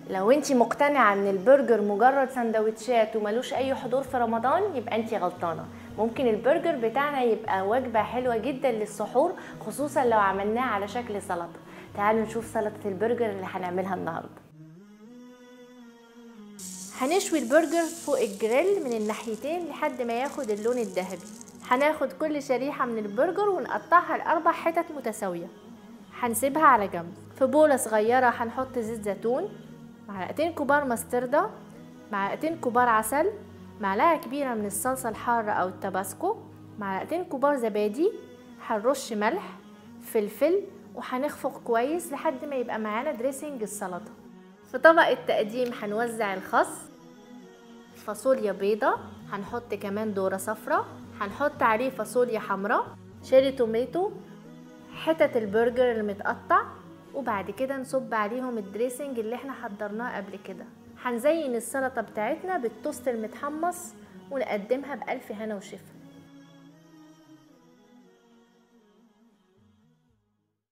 لو انت مقتنعة ان البرجر مجرد سندوتشات وملوش اي حضور في رمضان يبقى انت غلطانة ممكن البرجر بتاعنا يبقى وجبة حلوة جدا للسحور خصوصا لو عملناه على شكل سلطة تعالوا نشوف سلطة البرجر اللي هنعملها النهاردة هنشوي البرجر فوق الجريل من الناحيتين لحد ما ياخد اللون الذهبي هناخد كل شريحة من البرجر ونقطعها لأربع حتت متساوية هنسيبها على جنب في بولة صغيرة هنحط زيت زيتون معلقتين كبار مستردة معلقتين كبار عسل معلقة كبيرة من الصلصة الحارة أو التباسكو معلقتين كبار زبادي هنرش ملح فلفل وهنخفق كويس لحد ما يبقى معانا دريسنج السلطة في طبق التقديم هنوزع الخس فاصوليا بيضة هنحط كمان ذرة صفرة هنحط عليه فاصوليا حمراء شيري توميتو حتت البرجر المتقطع وبعد كده نصب عليهم الدريسنج اللي احنا حضرناه قبل كده هنزين السلطة بتاعتنا بالتوست المتحمص ونقدمها بألف هنا وشفا